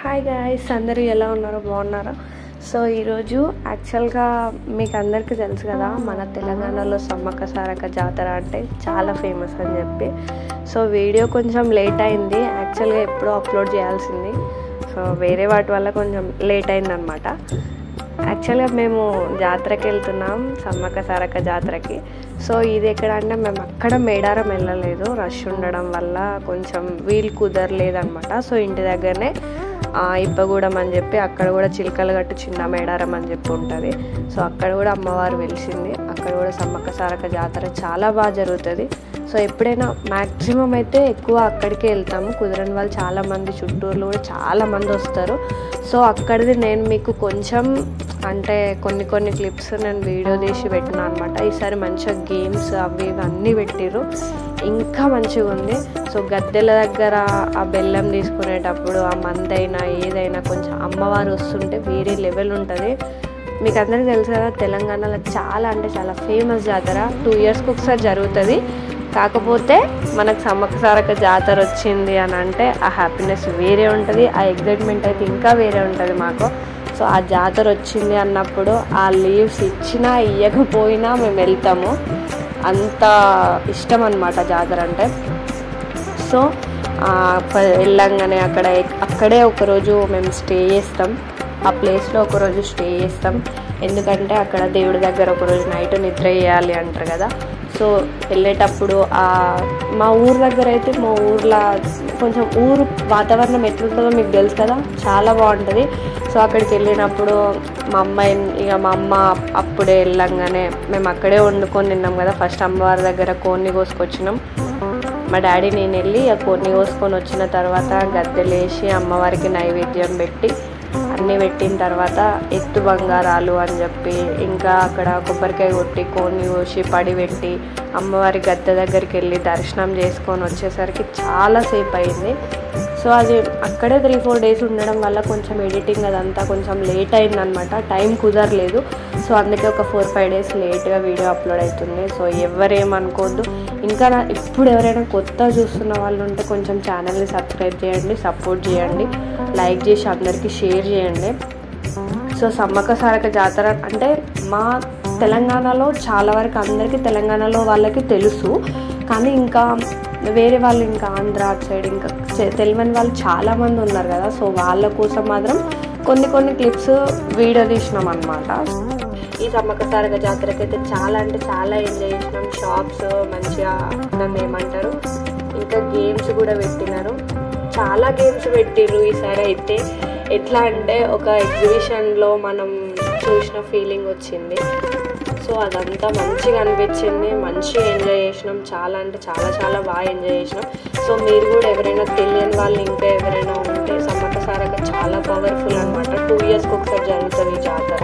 hi guys అందరూ ఎలా ఉన్నారు బాగున్నారా సో ఈరోజు యాక్చువల్గా మీకు అందరికీ తెలుసు కదా మన తెలంగాణలో సమ్మక్క సారక్క జాతర అంటే చాలా ఫేమస్ అని చెప్పి సో వీడియో కొంచెం లేట్ అయింది యాక్చువల్గా ఎప్పుడో అప్లోడ్ చేయాల్సింది సో వేరే వాటి వల్ల కొంచెం లేట్ అయిందనమాట యాక్చువల్గా మేము జాతరకి వెళ్తున్నాం సమ్మక్క సారక్క జాతరకి సో ఇది ఎక్కడ అంటే మేము అక్కడ మేడారం వెళ్ళలేదు రష్ ఉండడం వల్ల కొంచెం వీలు కుదరలేదనమాట సో ఇంటి దగ్గరనే ఆ, ఇప్పగూడెం అని చెప్పి అక్కడ కూడా చిలకలు గట్టు చిన్న మేడారం అని చెప్పి ఉంటుంది సో అక్కడ కూడా అమ్మవారు వెలిసింది అక్కడ కూడా సమ్మక్క సారక్క జాతర చాలా బాగా జరుగుతుంది సో ఎప్పుడైనా మ్యాక్సిమం అయితే ఎక్కువ అక్కడికే వెళ్తాము కుదరని వాళ్ళు చాలా మంది చుట్టూరులో కూడా చాలా మంది వస్తారు సో అక్కడిది నేను మీకు కొంచెం అంటే కొన్ని కొన్ని క్లిప్స్ నేను వీడియో తీసి పెట్టినా అనమాట ఈసారి మంచిగా గేమ్స్ అవి ఇవి అన్నీ పెట్టిర్రు ఇంకా మంచిగా ఉంది సో గద్దెల దగ్గర ఆ బెల్లం తీసుకునేటప్పుడు ఆ మందైనా ఏదైనా కొంచెం అమ్మవారు వస్తుంటే వేరే లెవెల్ ఉంటుంది మీకు అందరికీ తెలుసు కదా తెలంగాణలో చాలా అంటే చాలా ఫేమస్ జాతర టూ ఇయర్స్కి ఒకసారి జరుగుతుంది కాకపోతే మనకు సమ్మక్క సారక్క జాతర వచ్చింది అని అంటే ఆ హ్యాపీనెస్ వేరే ఉంటుంది ఆ ఎగ్జైట్మెంట్ అయితే ఇంకా వేరే ఉంటుంది మాకు సో ఆ జాతర వచ్చింది అన్నప్పుడు ఆ లీవ్స్ ఇచ్చినా ఇవ్వకపోయినా మేము వెళ్తాము అంత ఇష్టం అనమాట జాతర అంటే సో ఆ, ప- వెళ్ళంగానే అక్కడ ఎక్- అక్కడే ఒకరోజు మేము స్టే చేస్తాం ఆ ప్లేస్లో ఒకరోజు స్టే చేస్తాం ఎందుకంటే అక్కడ దేవుడి దగ్గర ఒకరోజు నైట్ నిద్ర చేయాలి అంటారు కదా సో వెళ్ళేటప్పుడు ఆ మా ఊరు దగ్గర అయితే మా ఊర్లో కొంచెం ఊరు వాతావరణం ఎట్లుంటుందో మీకు తెలుసు కదా చాలా బాగుంటుంది సో అక్కడికి వెళ్ళినప్పుడు మా అమ్మాయి ఇక మా అమ్మ అప్పుడే వెళ్ళంగానే మేము అక్కడే వండుకొని తిన్నాం కదా ఫస్ట్ అమ్మవారి దగ్గర కోన్ని కోసుకొచ్చినాం మా డాడీ నేను వెళ్ళి ఆ కొన్ని కోసుకొని వచ్చిన తర్వాత గద్దెలేసి అమ్మవారికి నైవేద్యం పెట్టి అన్నీ పెట్టిన తర్వాత ఎత్తు బంగారాలు అని చెప్పి ఇంకా అక్కడ కొబ్బరికాయ కొట్టి కోన్ని కోసి పడి పెట్టి అమ్మవారి గద్దె దగ్గరికి వెళ్ళి దర్శనం చేసుకొని వచ్చేసరికి చాలాసేపు అయింది సో అది అక్కడే త్రీ ఫోర్ డేస్ ఉండడం వల్ల కొంచెం ఎడిటింగ్ అదంతా కొంచెం లేట్ అయిందనమాట టైం కుదరలేదు సో అందుకే ఒక ఫోర్ ఫైవ్ డేస్ లేట్గా వీడియో అప్లోడ్ అవుతుంది సో ఎవరేమనుకోవద్దు ఇంకా నా ఇప్పుడు ఎవరైనా కొత్త చూస్తున్న వాళ్ళు ఉంటే కొంచెం ఛానల్ని సబ్స్క్రైబ్ చేయండి సపోర్ట్ చేయండి లైక్ చేసి అందరికీ షేర్ చేయండి సో సమ్మక్క సారక జాతర అంటే మా తెలంగాణలో చాలా వరకు అందరికీ తెలంగాణలో వాళ్ళకి తెలుసు కానీ ఇంకా వేరే వాళ్ళు ఇంకా ఆంధ్ర అటు సైడ్ ఇంకా చె- తెలియని వాళ్ళు చాలామంది ఉన్నారు కదా సో వాళ్ళ కోసం మాత్రం కొన్ని కొన్ని క్లిప్స్ వీడియో తీసినాం అనమాట ఈ సమ్మక్క సారక జాతరకి అయితే చాలా అంటే చాలా ఎంజాయ్ చేసినాం షాప్స్ మంచిగా దాన్ని ఏమంటారు ఇంకా గేమ్స్ కూడా పెట్టినారు చాలా గేమ్స్ పెట్టిర్రు ఈసారి అయితే ఎట్లా అంటే ఒక ఎగ్జిబిషన్లో మనం చూసిన ఫీలింగ్ వచ్చింది సో అదంతా మంచిగా అనిపించింది మంచిగా ఎంజాయ్ చేసినాం చాలా అంటే చాలా చాలా బాగా ఎంజాయ్ చేసినాం సో మీరు కూడా ఎవరైనా తెలియని వాళ్ళు ఇంకా ఎవరైనా ఉంటే సమ్మక్క సారక చాలా పవర్ఫుల్ అనమాట టూ ఇయర్స్కి ఒకసారి జరుగుతుంది ఈ జాతర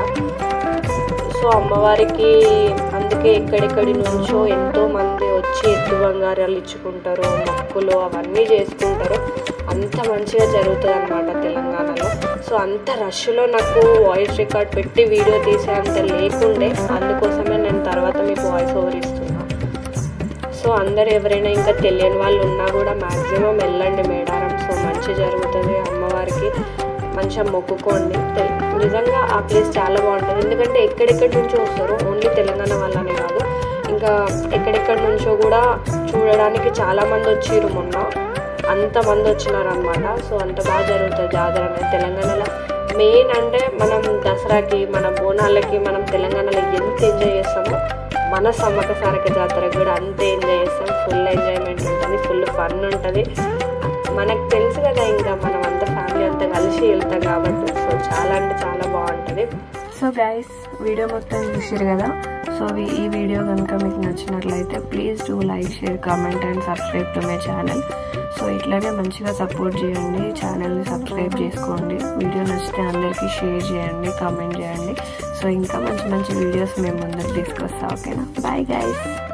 సో అమ్మవారికి అందుకే ఎక్కడెక్కడి నుంచో ఎంతో మంది వచ్చి ఎత్తు బంగారాలు ఇచ్చుకుంటారు మొక్కులు అవన్నీ చేసుకుంటారు అంత మంచిగా జరుగుతుంది అనమాట తెలంగాణలో సో అంత రష్లో నాకు వాయిస్ రికార్డ్ పెట్టి వీడియో తీసే అంత లేకుండే అందుకోసమే నేను తర్వాత మీకు వాయిస్ ఓవర్ ఇస్తున్నా సో అందరు ఎవరైనా ఇంకా తెలియని వాళ్ళు ఉన్నా కూడా మ్యాక్సిమం వెళ్ళండి మేడారం సో మంచి జరుగుతుంది అమ్మవారికి మంచిగా మొక్కుకోండి తెల్- నిజంగా ఆ ప్లేస్ చాలా బాగుంటుంది ఎందుకంటే ఎక్కడెక్కడి నుంచో వస్తారు ఓన్లీ తెలంగాణ వాళ్ళనే కాదు ఇంకా ఎక్కడెక్కడి నుంచో కూడా చూడడానికి చాలా మంది వచ్చిర్రు మొన్న అంత మంది వచ్చినారనమాట సో అంత బాగా జరుగుతుంది జాతర అనేది తెలంగాణలో మెయిన్ అంటే మనం దసరాకి మన బోనాలకి మనం తెలంగాణలో ఎంత ఎంజాయ్ చేస్తామో మన సమ్మక సారక జాతర కూడా అంతే ఎంజాయ్ చేస్తాం ఫుల్ ఎంజాయ్మెంట్ ఉంటుంది ఫుల్ ఫన్ ఉంటుంది మనకు తెలుసు కదా ఇంకా మనం అంతా ఫ్యామిలీ అంతా కలిసి వెళ్తాం కాబట్టి సో చాలా అంటే చాలా బాగుంటుంది సో గైస్ వీడియో మొత్తం చూసారు కదా సో ఈ- ఈ వీడియో కనుక మీకు నచ్చినట్లయితే please do like share comment and subscribe to my channel so ఇట్లానే మంచిగా సపోర్ట్ చేయండి ఛానల్ని సబ్స్క్రైబ్ చేసుకోండి వీడియో నచ్చితే అందరికీ షేర్ చేయండి కామెంట్ చేయండి సో ఇంకా మంచి మంచి వీడియోస్ మేము ముందుకు తీసుకొస్తాం ఓకేనా బాయ్ గైస్